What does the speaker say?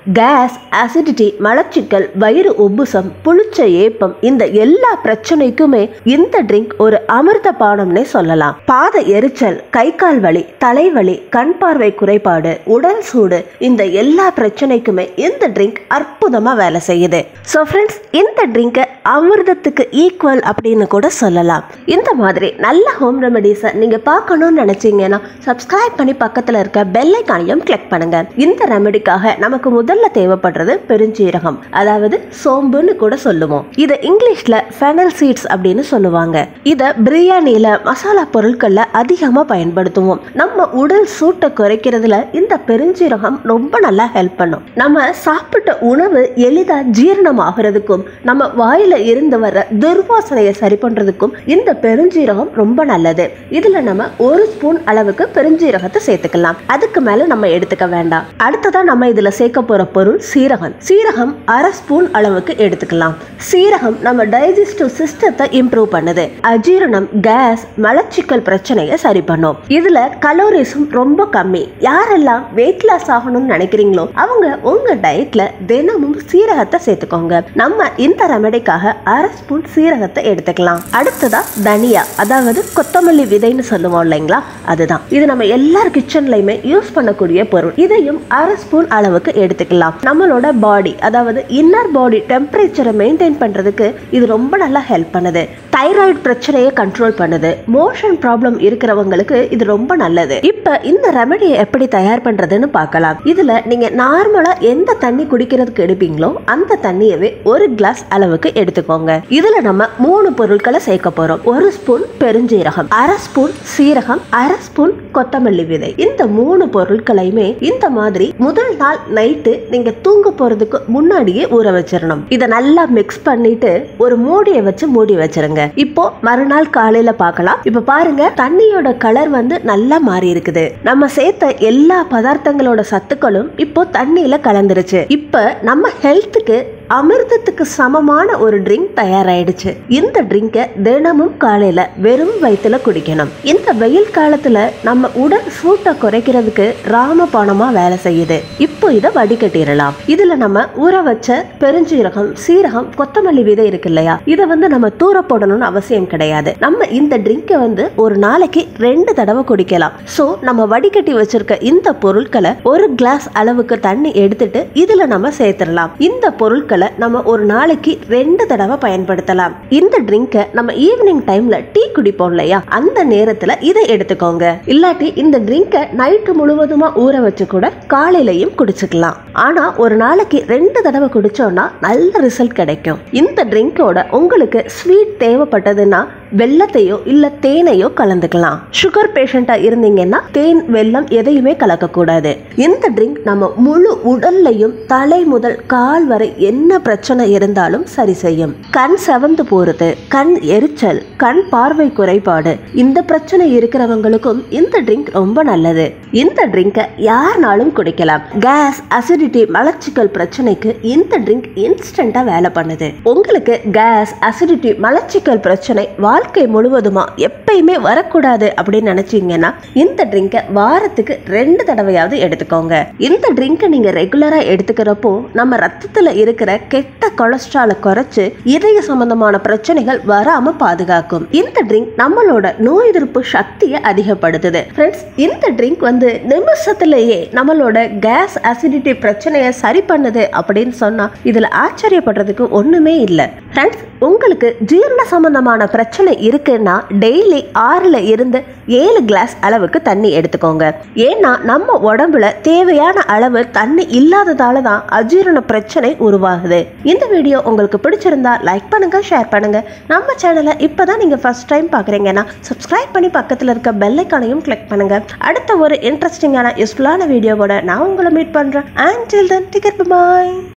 case acidity மலச்சிக்கல் வயிறு உப்புசம் புளிச்ச ஏப்பம் இந்த எல்லா பிரச்சனைக்குமே இந்த ட்ரிங்க் ஒரு அமிர்த பானம்னே சொல்லலாம் பாத எரிச்சல் கை கால் வலி தலைவலி கண் பார்வை குறைபாடு உடல் சூடு இந்த எல்லா பிரச்சனைக்குமே இந்த ட்ரிங்க் அற்புதமா வேலை செய்யுது ஸோ ஃப்ரெண்ட்ஸ் இந்த ட்ரிங்கை அமிர்தத்துக்கு ஈக்குவல் அப்படின்னு கூட சொல்லலாம் இந்த மாதிரி நல்ல ஹோம் ரெமெடிஸை நீங்க பார்க்கணும்னு நினைச்சீங்கன்னா சப்ஸ்கிரைப் பண்ணி பக்கத்துல இருக்க பெல் ஐக்கானையும் கிளிக் பண்ணுங்க இந்த ரெமெடிக்காக நமக்கு முதல்ல தேவைப்படுறது பெருஞ்சீரகம் அதாவது சோம்புன்னு கூட சொல்லுவோம் இதை இங்கிலீஷ்ல ஃபெனல் சீட்ஸ் அப்படின்னு சொல்லுவாங்க இதை பிரியாணியில மசாலா பொருட்கள்ல அதிகமா பயன்படுத்துவோம் நம்ம உடல் சூட்டை குறைக்கிறதுல இந்த பெருஞ்சீரகம் ரொம்ப நல்லா ஹெல்ப் பண்ணும் நம்ம சாப்பிட்ட உணவு எளிதா ஜீரணம் ஆகிறதுக்கும் நம்ம வாயில இருந்து வர துர்வாசனையை சரி பண்றதுக்கும் இந்த பெருஞ்சீரகம் ரொம்ப நல்லது இதுல நம்ம ஒரு ஸ்பூன் அளவுக்கு பெருஞ்சீரகத்தை சேர்த்துக்கலாம் அதுக்கு மேல நம்ம எடுத்துக்க வேண்டாம் அடுத்ததா நம்ம இதுல சேர்க்க போற பொருள் சீரகம் சீரகம் அரை ஸ்பூன் அளவுக்கு எடுத்துக்கலாம் சீரகம் நம்ம டைஜஸ்டிவ் சிஸ்டத்தை இம்ப்ரூவ் பண்ணுது அஜீரணம் கேஸ் மலச்சிக்கல் பிரச்சனையை சரி பண்ணும் இதுல கலோரிஸும் ரொம்ப கம்மி யாரெல்லாம் வெயிட் லாஸ் ஆகணும்னு நினைக்கிறீங்களோ அவங்க உங்க டயட்ல தினமும் சீரகத்தை சேர்த்துக்கோங்க நம்ம இந்த ரெமெடிக்காக அரை ஸ்பூன் சீரகத்தை எடுத்துக்கலாம் அடுத்ததா தனியா அதாவது கொத்தமல்லி விதைன்னு சொல்லுவோம் இல்லைங்களா அதுதான் இது நம்ம எல்லார் கிச்சன்லயுமே யூஸ் பண்ணக்கூடிய பொருள் இதையும் அரை ஸ்பூன் அளவுக்கு எடுத்துக்கலாம் நம்மளோட பாடி அதாவது இன்னர் பாடி டெம்பரேச்சரை மெயின்டைன் பண்றதுக்கு இது ரொம்ப நல்லா ஹெல்ப் பண்ணுது தைராய்டு பிரச்சனையை கண்ட்ரோல் பண்ணுது மோஷன் ப்ராப்ளம் இருக்கிறவங்களுக்கு இது ரொம்ப நல்லது இப்ப இந்த ரெமெடியை எப்படி தயார் பண்றதுன்னு பார்க்கலாம் இதுல நீங்க நார்மலா எந்த தண்ணி குடிக்கிறதுக்கு எடுப்பீங்களோ அந்த தண்ணியவே ஒரு கிளாஸ் அளவுக்கு எடுத்துக்கோங்க இதுல நம்ம மூணு பொருட்களை சேர்க்க போறோம் ஒரு ஸ்பூன் பெருஞ்சீரகம் அரை ஸ்பூன் சீரகம் அரை ஸ்பூன் கொத்தமல்லி விதை இந்த மூணு பொருட்களையுமே இந்த மாதிரி முதல் நாள் நைட்டு நீங்க தூங்க போறதுக்கு முன்னாடியே ஊற வச்சிடணும் இதை நல்லா மிக்ஸ் பண்ணிட்டு ஒரு மூடியை வச்சு மூடி வச்சிருங்க இப்போ மறுநாள் காலையில பார்க்கலாம் இப்ப பாருங்க தண்ணியோட கலர் வந்து நல்லா மாறி இருக்குது நம்ம சேர்த்த எல்லா பதார்த்தங்களோட சத்துக்களும் இப்போ தண்ணியில கலந்துருச்சு இப்ப நம்ம ஹெல்த்துக்கு அமிர்தத்துக்கு சமமான ஒரு ட்ரிங்க் தயாராயிடுச்சு இந்த ட்ரிங்கை தினமும் காலையில வெறும் வயிற்றுல குடிக்கணும் இந்த வெயில் காலத்துல நம்ம உடல் சூட்டை குறைக்கிறதுக்கு ராமபானமா வேலை செய்யுது இப்போ இதை வடிகட்டிடலாம் இதுல நம்ம ஊற வச்ச பெருஞ்சீரகம் சீரகம் கொத்தமல்லி விதை இருக்கு இல்லையா இதை வந்து நம்ம தூர போடணும்னு அவசியம் கிடையாது நம்ம இந்த ட்ரிங்கை வந்து ஒரு நாளைக்கு ரெண்டு தடவை குடிக்கலாம் ஸோ நம்ம வடிகட்டி வச்சிருக்க இந்த பொருட்களை ஒரு கிளாஸ் அளவுக்கு தண்ணி எடுத்துட்டு இதுல நம்ம சேர்த்துடலாம் இந்த பொருட்களை நம்ம ஒரு நாளைக்கு ரெண்டு தடவை பயன்படுத்தலாம் இந்த ட்ரிங்கை நம்ம ஈவினிங் டைம்ல டீ குடிப்போம் இல்லையா அந்த நேரத்துல இதை எடுத்துக்கோங்க இல்லாட்டி இந்த ட்ரிங்கை நைட்டு முழுவதுமா ஊற வச்சு கூட காலையிலையும் குடிச்சுக்கலாம் ஆனா ஒரு நாளைக்கு ரெண்டு தடவை குடிச்சோம்னா நல்ல ரிசல்ட் கிடைக்கும் இந்த ட்ரிங்கோட உங்களுக்கு ஸ்வீட் தேவைப்பட்டதுன்னா வெள்ளத்தையோ இல்ல தேனையோ கலந்துக்கலாம் சுகர் பேஷண்டா இருந்தீங்கன்னா தேன் வெல்லம் எதையுமே கலக்கக்கூடாது இந்த ட்ரிங்க் நம்ம முழு உடல்லையும் தலை முதல் கால் வரை என்ன பிரச்சனை இருந்தாலும் சரி செய்யும் கண் செவந்து போறது கண் எரிச்சல் கண் பார்வை குறைபாடு இந்த பிரச்சனை இருக்கிறவங்களுக்கும் இந்த ட்ரிங்க் ரொம்ப நல்லது இந்த ட்ரிங்கை யாருனாலும் குடிக்கலாம் கேஸ் அசிடிட்டி மலச்சிக்கல் பிரச்சனைக்கு இந்த ட்ரிங்க் இன்ஸ்டண்டா வேலை பண்ணுது உங்களுக்கு கேஸ் அசிடிட்டி மலச்சிக்கல் பிரச்சனை வாழ்க்கை முழுவதுமா எப்பயுமே வரக்கூடாது அப்படின்னு நினைச்சீங்கன்னா இந்த ட்ரிங்கை வாரத்துக்கு ரெண்டு தடவையாவது எடுத்துக்கோங்க இந்த ட்ரிங்கை நீங்க ரெகுலரா எடுத்துக்கிறப்போ நம்ம ரத்தத்துல இருக்கிற கெட்ட கொலஸ்ட்ராலை குறைச்சு இதய சம்பந்தமான பிரச்சனைகள் வராம பாதுகாக்கும் இந்த ட்ரிங்க் நம்மளோட நோய் எதிர்ப்பு சக்தியை அதிகப்படுத்துது ஃப்ரெண்ட்ஸ் இந்த ட்ரிங்க் வந்து நிமிஷத்திலேயே நம்மளோட கேஸ் அசிடிட்டி பிரச்சனையை சரி பண்ணுது அப்படின்னு சொன்னா இதுல ஆச்சரியப்படுறதுக்கு ஒண்ணுமே இல்லை ஃப்ரெண்ட்ஸ் உங்களுக்கு ஜீரண சம்பந்தமான பிரச்சனை இருக்குன்னா டெய்லி ஆறுல இருந்து ஏழு கிளாஸ் அளவுக்கு தண்ணி எடுத்துக்கோங்க ஏன்னா நம்ம உடம்புல தேவையான அளவு தண்ணி இல்லாததால தான் அஜீரண பிரச்சனை உருவாகுது இந்த வீடியோ உங்களுக்கு பிடிச்சிருந்தா லைக் பண்ணுங்க ஷேர் பண்ணுங்க நம்ம சேனலை இப்பதான் நீங்க ஃபர்ஸ்ட் டைம் பாக்குறீங்கன்னா சப்ஸ்கிரைப் பண்ணி பக்கத்துல இருக்க பெல் ஐக்கானையும் கிளிக் பண்ணுங்க அடுத்த ஒரு இன்ட்ரெஸ்டிங்கான யூஸ்ஃபுல்லான வீடியோவோட நான் உங்களை மீட் பண்றேன் and till then ticket bye